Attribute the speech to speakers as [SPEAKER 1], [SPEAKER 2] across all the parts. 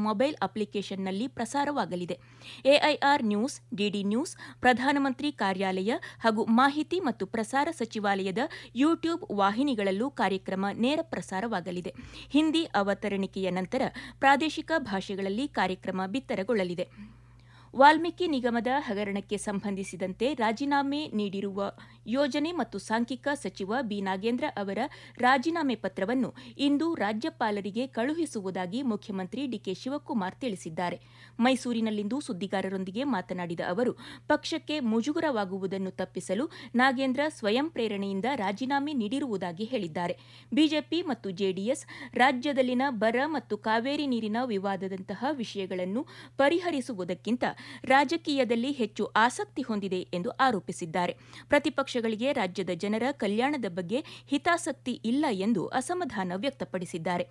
[SPEAKER 1] mobile ಅಪ್ಲಿಕೇಶನ್ನಲ್ಲಿ ಪ್ರಸಾರವಾಗಲಿದೆ AIR news DD news ಪ್ರಧಾನಮಂತ್ರಿ ಕಾರ್ಯಾಲಯ ಹಾಗೂ ಮಾಹಿತಿ ಮತ್ತು ಪ್ರಸಾರ ಸಚಿವಾಲಯದ ಯೂಟ್ಯೂಬ್ ವಾಹಿನಿಗಳಲ್ಲೂ ಕಾರ್ಯಕ್ರಮ ನೇರ ಪ್ರಸಾರವಾಗಲಿದೆ ಹಿಂದಿ ಅವತರಣಿಕೆಯ ನಂತರ ಪ್ರಾದೇಶಿಕ ಭಾಷೆಗಳಲ್ಲಿ ಕಾರ್ಯಕ್ರಮ ಬಿತ್ತರಗೊಳ್ಳಲಿದೆ ವಾಲ್ಮೀಕಿ ನಿಗಮದ ಹಗರಣಕ್ಕೆ ಸಂಬಂಧಿಸಿದಂತೆ ರಾಜೀನಾಮೆ ನೀಡಿರುವ ಯೋಜನೆ ಮತ್ತು ಸಾಂಖ್ಯಿಕ ಸಚಿವ ಬಿ ನಾಗೇಂದ್ರ ಅವರ ರಾಜೀನಾಮೆ ಪತ್ರವನ್ನು ಇಂದು ರಾಜ್ಯಪಾಲರಿಗೆ ಕಳುಹಿಸುವುದಾಗಿ ಮುಖ್ಯಮಂತ್ರಿ ಡಿಕೆ ಶಿವಕುಮಾರ್ ತಿಳಿಸಿದ್ದಾರೆ ಮೈಸೂರಿನಲ್ಲಿಂದು ಸುದ್ದಿಗಾರರೊಂದಿಗೆ ಮಾತನಾಡಿದ ಅವರು ಪಕ್ಷಕ್ಕೆ ಮುಜುಗರವಾಗುವುದನ್ನು ತಪ್ಪಿಸಲು ನಾಗೇಂದ್ರ ಸ್ವಯಂ ಪ್ರೇರಣೆಯಿಂದ ರಾಜೀನಾಮೆ ನೀಡಿರುವುದಾಗಿ ಹೇಳಿದ್ದಾರೆ ಬಿಜೆಪಿ ಮತ್ತು ಜೆಡಿಎಸ್ ರಾಜ್ಯದಲ್ಲಿನ ಬರ ಮತ್ತು ಕಾವೇರಿ ನೀರಿನ ವಿವಾದದಂತಹ ವಿಷಯಗಳನ್ನು ಪರಿಹರಿಸುವುದಕ್ಕಿಂತ ರಾಜಕೀಯದಲ್ಲಿ ಹೆಚ್ಚು ಆಸಕ್ತಿ ಹೊಂದಿದೆ ಎಂದು ಆರೋಪಿಸಿದ್ದಾರೆ ಪ್ರತಿಪಕ್ಷಗಳಿಗೆ ರಾಜ್ಯದ ಜನರ ಕಲ್ಯಾಣದ ಬಗ್ಗೆ ಹಿತಾಸಕ್ತಿ ಇಲ್ಲ ಎಂದು ಅಸಮಾಧಾನ ವ್ಯಕ್ತಪಡಿಸಿದ್ದಾರೆ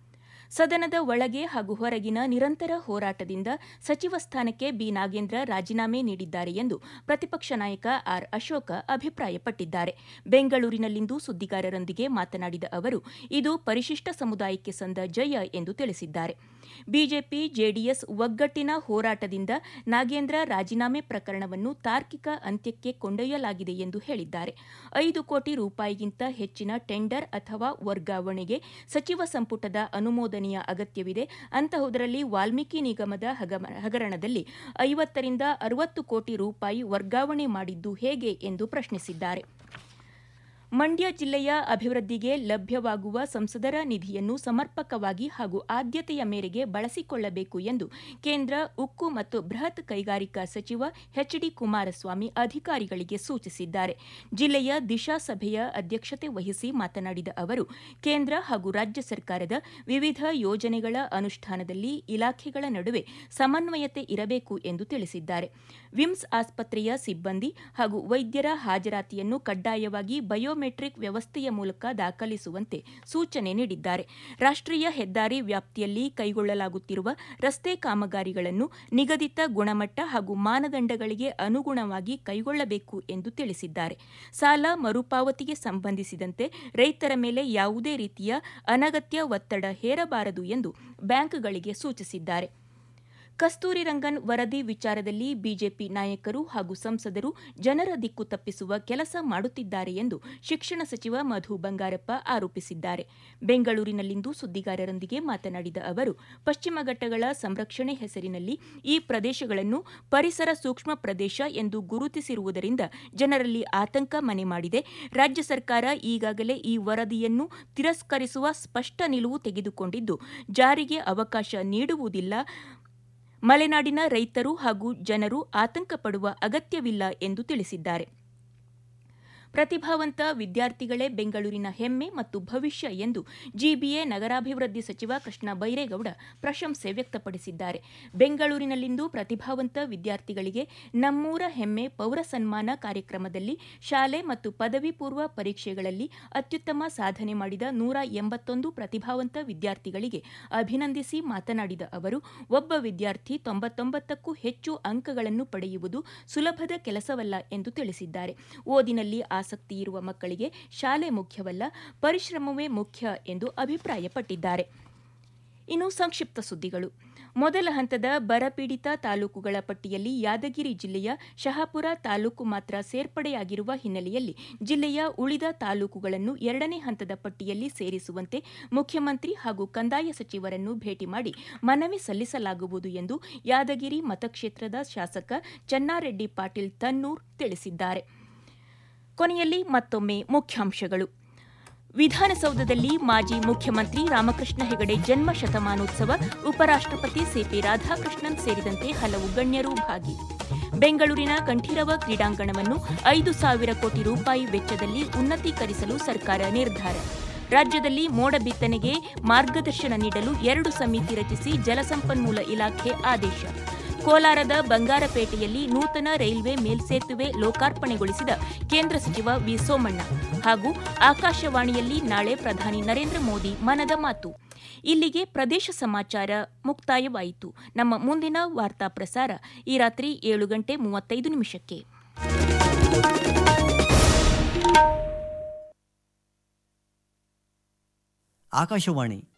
[SPEAKER 1] ಸದನದ ಒಳಗೆ ಹಾಗೂ ಹೊರಗಿನ ನಿರಂತರ ಹೋರಾಟದಿಂದ ಸಚಿವ ಸ್ಥಾನಕ್ಕೆ ಬಿ ನಾಗೇಂದ್ರ ರಾಜೀನಾಮೆ ನೀಡಿದ್ದಾರೆ ಎಂದು ಪ್ರತಿಪಕ್ಷ ನಾಯಕ ಆರ್ ಅಶೋಕ ಅಭಿಪ್ರಾಯಪಟ್ಟಿದ್ದಾರೆ ಬೆಂಗಳೂರಿನಲ್ಲಿಂದು ಸುದ್ದಿಗಾರರೊಂದಿಗೆ ಮಾತನಾಡಿದ ಅವರು ಇದು ಪರಿಶಿಷ್ಟ ಸಮುದಾಯಕ್ಕೆ ಸಂದ ಜಯ ಎಂದು ತಿಳಿಸಿದ್ದಾರೆ ಬಿಜೆಪಿ ಜೆಡಿಎಸ್ ಒಗ್ಗಟ್ಟಿನ ಹೋರಾಟದಿಂದ ನಾಗೇಂದ್ರ ರಾಜೀನಾಮೆ ಪ್ರಕರಣವನ್ನು ತಾರ್ಕಿಕ ಅಂತ್ಯಕ್ಕೆ ಕೊಂಡೊಯ್ಯಲಾಗಿದೆ ಎಂದು ಹೇಳಿದ್ದಾರೆ ಐದು ಕೋಟಿ ರೂಪಾಯಿಗಿಂತ ಹೆಚ್ಚಿನ ಟೆಂಡರ್ ಅಥವಾ ವರ್ಗಾವಣೆಗೆ ಸಚಿವ ಸಂಪುಟದ ಅನುಮೋದನೆಯ ಅಗತ್ಯವಿದೆ ಅಂತಹುದರಲ್ಲಿ ವಾಲ್ಮೀಕಿ ನಿಗಮದ ಹಗರಣದಲ್ಲಿ ಐವತ್ತರಿಂದ ಅರವತ್ತು ಕೋಟಿ ರೂಪಾಯಿ ವರ್ಗಾವಣೆ ಮಾಡಿದ್ದು ಹೇಗೆ ಎಂದು ಪ್ರಶ್ನಿಸಿದ್ದಾರೆ ಮಂಡ್ಯ ಜಿಲ್ಲೆಯ ಅಭಿವೃದ್ಧಿಗೆ ಲಭ್ಯವಾಗುವ ಸಂಸದರ ನಿಧಿಯನ್ನು ಸಮರ್ಪಕವಾಗಿ ಹಾಗೂ ಆದ್ಯತೆಯ ಮೇರೆಗೆ ಬಳಸಿಕೊಳ್ಳಬೇಕು ಎಂದು ಕೇಂದ್ರ ಉಕ್ಕು ಮತ್ತು ಬೃಹತ್ ಕೈಗಾರಿಕಾ ಸಚಿವ ಎಚ್ ಡಿ ಕುಮಾರಸ್ವಾಮಿ ಅಧಿಕಾರಿಗಳಿಗೆ ಸೂಚಿಸಿದ್ದಾರೆ ಜಿಲ್ಲೆಯ ದಿಶಾ ಸಭೆಯ ಅಧ್ಯಕ್ಷತೆ ವಹಿಸಿ ಮಾತನಾಡಿದ ಅವರು ಕೇಂದ್ರ ಹಾಗೂ ರಾಜ್ಯ ಸರ್ಕಾರದ ವಿವಿಧ ಯೋಜನೆಗಳ ಅನುಷ್ಠಾನದಲ್ಲಿ ಇಲಾಖೆಗಳ ನಡುವೆ ಸಮನ್ವಯತೆ ಇರಬೇಕು ಎಂದು ತಿಳಿಸಿದ್ದಾರೆ ವಿಮ್ಸ್ ಆಸ್ಪತ್ರೆಯ ಸಿಬ್ಬಂದಿ ಹಾಗೂ ವೈದ್ಯರ ಹಾಜರಾತಿಯನ್ನು ಕಡ್ಡಾಯವಾಗಿ ಬಯೋಮೆಟ್ರಿಕ್ ವ್ಯವಸ್ಥೆಯ ಮೂಲಕ ದಾಖಲಿಸುವಂತೆ ಸೂಚನೆ ನೀಡಿದ್ದಾರೆ ರಾಷ್ಟ್ರೀಯ ಹೆದ್ದಾರಿ ವ್ಯಾಪ್ತಿಯಲ್ಲಿ ಕೈಗೊಳ್ಳಲಾಗುತ್ತಿರುವ ರಸ್ತೆ ಕಾಮಗಾರಿಗಳನ್ನು ನಿಗದಿತ ಗುಣಮಟ್ಟ ಹಾಗೂ ಮಾನದಂಡಗಳಿಗೆ ಅನುಗುಣವಾಗಿ ಕೈಗೊಳ್ಳಬೇಕು ಎಂದು ತಿಳಿಸಿದ್ದಾರೆ ಸಾಲ ಮರುಪಾವತಿಗೆ ಸಂಬಂಧಿಸಿದಂತೆ ರೈತರ ಮೇಲೆ ಯಾವುದೇ ರೀತಿಯ ಅನಗತ್ಯ ಒತ್ತಡ ಹೇರಬಾರದು ಎಂದು ಬ್ಯಾಂಕ್ಗಳಿಗೆ ಸೂಚಿಸಿದ್ದಾರೆ ಕಸ್ತೂರಿ ರಂಗನ್ ವರದಿ ವಿಚಾರದಲ್ಲಿ ಬಿಜೆಪಿ ನಾಯಕರು ಹಾಗೂ ಸಂಸದರು ಜನರ ದಿಕ್ಕು ತಪ್ಪಿಸುವ ಕೆಲಸ ಮಾಡುತ್ತಿದ್ದಾರೆ ಎಂದು ಶಿಕ್ಷಣ ಸಚಿವ ಮಧು ಬಂಗಾರಪ್ಪ ಆರೋಪಿಸಿದ್ದಾರೆ ಬೆಂಗಳೂರಿನಲ್ಲಿಂದು ಸುದ್ದಿಗಾರರೊಂದಿಗೆ ಮಾತನಾಡಿದ ಅವರು ಪಶ್ಚಿಮ ಘಟ್ಟಗಳ ಸಂರಕ್ಷಣೆ ಹೆಸರಿನಲ್ಲಿ ಈ ಪ್ರದೇಶಗಳನ್ನು ಪರಿಸರ ಸೂಕ್ಷ್ಮ ಪ್ರದೇಶ ಎಂದು ಗುರುತಿಸಿರುವುದರಿಂದ ಜನರಲ್ಲಿ ಆತಂಕ ಮನೆ ಮಾಡಿದೆ ರಾಜ್ಯ ಸರ್ಕಾರ ಈಗಾಗಲೇ ಈ ವರದಿಯನ್ನು ತಿರಸ್ಕರಿಸುವ ಸ್ಪಷ್ಟ ನಿಲುವು ತೆಗೆದುಕೊಂಡಿದ್ದು ಜಾರಿಗೆ ಅವಕಾಶ ನೀಡುವುದಿಲ್ಲ ಮಲೆನಾಡಿನ ರೈತರು ಹಾಗೂ ಜನರು ಆತಂಕ ಪಡುವ ಅಗತ್ಯವಿಲ್ಲ ಎಂದು ತಿಳಿಸಿದ್ದಾರೆ ಪ್ರತಿಭಾವಂತ ವಿದ್ಯಾರ್ಥಿಗಳೇ ಬೆಂಗಳೂರಿನ ಹೆಮ್ಮೆ ಮತ್ತು ಭವಿಷ್ಯ ಎಂದು ಜಿಬಿಎ ನಗರಾಭಿವೃದ್ಧಿ ಸಚಿವ ಕೃಷ್ಣ ಬೈರೇಗೌಡ ಪ್ರಶಂಸೆ ವ್ಯಕ್ತಪಡಿಸಿದ್ದಾರೆ ಬೆಂಗಳೂರಿನಲ್ಲಿಂದು ಪ್ರತಿಭಾವಂತ ವಿದ್ಯಾರ್ಥಿಗಳಿಗೆ ನಮ್ಮೂರ ಹೆಮ್ಮೆ ಪೌರ ಸನ್ಮಾನ ಕಾರ್ಯಕ್ರಮದಲ್ಲಿ ಶಾಲೆ ಮತ್ತು ಪದವಿ ಪೂರ್ವ ಪರೀಕ್ಷೆಗಳಲ್ಲಿ ಅತ್ಯುತ್ತಮ ಸಾಧನೆ ಮಾಡಿದ ನೂರ ಎಂಬತ್ತೊಂದು ಪ್ರತಿಭಾವಂತ ವಿದ್ಯಾರ್ಥಿಗಳಿಗೆ ಅಭಿನಂದಿಸಿ ಮಾತನಾಡಿದ ಅವರು ಒಬ್ಬ ವಿದ್ಯಾರ್ಥಿ ತೊಂಬತ್ತೊಂಬತ್ತಕ್ಕೂ ಹೆಚ್ಚು ಅಂಕಗಳನ್ನು ಪಡೆಯುವುದು ಸುಲಭದ ಕೆಲಸವಲ್ಲ ಎಂದು ತಿಳಿಸಿದ್ದಾರೆ ಓದಿನಲ್ಲಿ ಆಸಕ್ತಿ ಇರುವ ಮಕ್ಕಳಿಗೆ ಶಾಲೆ ಮುಖ್ಯವಲ್ಲ ಪರಿಶ್ರಮವೇ ಮುಖ್ಯ ಎಂದು ಅಭಿಪ್ರಾಯಪಟ್ಟಿದ್ದಾರೆ ಇನ್ನು ಸಂಕ್ಷಿಪ್ತ ಸುದ್ದಿಗಳು ಮೊದಲ ಹಂತದ ಬರಪೀಡಿತ ತಾಲೂಕುಗಳ ಪಟ್ಟಿಯಲ್ಲಿ ಯಾದಗಿರಿ ಜಿಲ್ಲೆಯ ಶಹಾಪುರ ತಾಲೂಕು ಮಾತ್ರ ಸೇರ್ಪಡೆಯಾಗಿರುವ ಹಿನ್ನೆಲೆಯಲ್ಲಿ ಜಿಲ್ಲೆಯ ಉಳಿದ ತಾಲೂಕುಗಳನ್ನು ಎರಡನೇ ಹಂತದ ಪಟ್ಟಿಯಲ್ಲಿ ಸೇರಿಸುವಂತೆ ಮುಖ್ಯಮಂತ್ರಿ ಹಾಗೂ ಕಂದಾಯ ಸಚಿವರನ್ನು ಭೇಟಿ ಮಾಡಿ ಮನವಿ ಸಲ್ಲಿಸಲಾಗುವುದು ಎಂದು ಯಾದಗಿರಿ ಮತಕ್ಷೇತ್ರದ ಶಾಸಕ ಚನ್ನಾರೆಡ್ಡಿ ಪಾಟೀಲ್ ತನ್ನೂರ್ ತಿಳಿಸಿದ್ದಾರೆ ಕೊನೆಯಲ್ಲಿ ಮತ್ತೊಮ್ಮೆ ಮುಖ್ಯಾಂಶಗಳು ವಿಧಾನಸೌಧದಲ್ಲಿ ಮಾಜಿ ಮುಖ್ಯಮಂತ್ರಿ ರಾಮಕೃಷ್ಣ ಹೆಗಡೆ ಜನ್ಮ ಶತಮಾನೋತ್ಸವ ಉಪರಾಷ್ಟಪತಿ ಸಿಪಿ ರಾಧಾಕೃಷ್ಣನ್ ಸೇರಿದಂತೆ ಹಲವು ಗಣ್ಯರು ಭಾಗಿ ಬೆಂಗಳೂರಿನ ಕಂಠೀರವ ಕ್ರೀಡಾಂಗಣವನ್ನು ಐದು ಸಾವಿರ ಕೋಟಿ ರೂಪಾಯಿ ವೆಚ್ಚದಲ್ಲಿ ಉನ್ನತೀಕರಿಸಲು ಸರ್ಕಾರ ನಿರ್ಧಾರ ರಾಜ್ಯದಲ್ಲಿ ಮೋಡ ಬಿತ್ತನೆಗೆ ಮಾರ್ಗದರ್ಶನ ನೀಡಲು ಎರಡು ಸಮಿತಿ ರಚಿಸಿ ಜಲಸಂಪನ್ಮೂಲ ಇಲಾಖೆ ಆದೇಶ ಕೋಲಾರದ ಬಂಗಾರಪೇಟೆಯಲ್ಲಿ ನೂತನ ರೈಲ್ವೆ ಮೇಲ್ಸೇತುವೆ ಲೋಕಾರ್ಪಣೆಗೊಳಿಸಿದ ಕೇಂದ್ರ ಸಚಿವ ವಿ ಸೋಮಣ್ಣ ಹಾಗೂ ಆಕಾಶವಾಣಿಯಲ್ಲಿ ನಾಳೆ ಪ್ರಧಾನಿ ನರೇಂದ್ರ ಮೋದಿ ಮನದ ಮಾತು ಇಲ್ಲಿಗೆ ಪ್ರದೇಶ ಸಮಾಚಾರ ಮುಕ್ತಾಯವಾಯಿತು ನಮ್ಮ ಮುಂದಿನ ವಾರ್ತಾ ಪ್ರಸಾರ ಈ ರಾತ್ರಿ ಏಳು ಗಂಟೆ ಮೂವತ್ತೈದು ನಿಮಿಷಕ್ಕೆ
[SPEAKER 2] ಆಕಾಶವಾಣಿ